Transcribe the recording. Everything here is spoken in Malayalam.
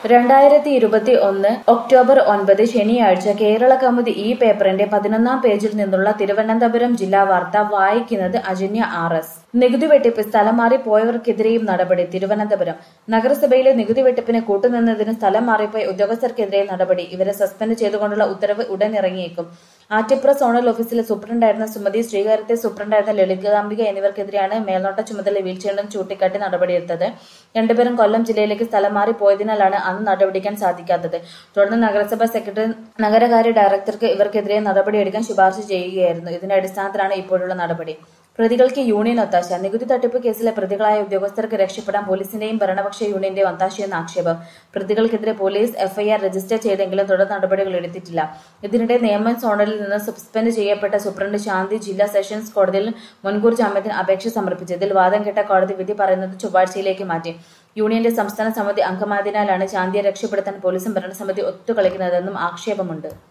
രണ്ടായിരത്തി ഇരുപത്തി ഒന്ന് ഒക്ടോബർ ഒൻപത് ശനിയാഴ്ച കേരള കൗമുദി ഈ പേപ്പറിന്റെ പതിനൊന്നാം പേജിൽ നിന്നുള്ള തിരുവനന്തപുരം ജില്ലാ വാർത്ത വായിക്കുന്നത് അജന്യ ആർ എസ് നികുതി വെട്ടിപ്പ് സ്ഥലം മാറി പോയവർക്കെതിരെയും നടപടി തിരുവനന്തപുരം നഗരസഭയിലെ നികുതി വെട്ടിപ്പിന് കൂട്ടുനിന്നതിന് സ്ഥലം മാറിപ്പോയ ഉദ്യോഗസ്ഥർക്കെതിരെ നടപടി ഇവരെ സസ്പെൻഡ് ചെയ്തുകൊണ്ടുള്ള ഉത്തരവ് ഉടൻ ഇറങ്ങിയേക്കും ആറ്റിപ്ര സോണൽ ഓഫീസിലെ സൂപ്രണ്ടായിരുന്ന സുമതി ശ്രീകാര്യത്തെ സൂപ്രണ്ടായിരുന്ന ലളിതാംബിക എന്നിവർക്കെതിരെയാണ് മേൽനോട്ട ചുമതല വീഴ്ചയുണ്ടെന്ന് ചൂണ്ടിക്കാട്ടി നടപടിയെടുത്തത് രണ്ടുപേരും കൊല്ലം ജില്ലയിലേക്ക് സ്ഥലം മാറി പോയതിനാലാണ് അന്ന് നടപടിക്കാൻ സാധിക്കാത്തത് തുടർന്ന് നഗരസഭാ സെക്രട്ടറി നഗരകാര്യ ഡയറക്ടർക്ക് ഇവർക്കെതിരെ നടപടിയെടുക്കാൻ ശുപാർശ ചെയ്യുകയായിരുന്നു ഇതിന്റെ അടിസ്ഥാനത്തിലാണ് ഇപ്പോഴുള്ള നടപടി പ്രതികൾക്ക് യൂണിയൻ ഒത്താശ നികുതി തട്ടിപ്പ് കേസിലെ പ്രതികളായ ഉദ്യോഗസ്ഥർക്ക് രക്ഷപ്പെടാൻ പോലീസിന്റെയും ഭരണപക്ഷ യൂണിയന്റെയും ഒത്താശയെന്ന് ആക്ഷേപം പ്രതികൾക്കെതിരെ പോലീസ് എഫ്ഐആർ രജിസ്റ്റർ ചെയ്തെങ്കിലും തുടർ നടപടികൾ എടുത്തിട്ടില്ല ഇതിനിടെ നേമം സോണലിൽ നിന്ന് സസ്പെൻഡ് ചെയ്യപ്പെട്ട സൂപ്രണ്ട് ശാന്തി ജില്ലാ സെഷൻസ് കോടതിയിൽ മുൻകൂർ ജാമ്യത്തിന് അപേക്ഷ സമർപ്പിച്ചു ഇതിൽ വാദം കേട്ട കോടതി വിധി പറയുന്നത് ചൊവ്വാഴ്ചയിലേക്ക് മാറ്റി യൂണിയന്റെ സംസ്ഥാന സമിതി അംഗമായതിനാലാണ് ശാന്തിയെ രക്ഷപ്പെടുത്താൻ പോലീസും ഭരണസമിതി ഒത്തുകളിക്കുന്നതെന്നും ആക്ഷേപമുണ്ട്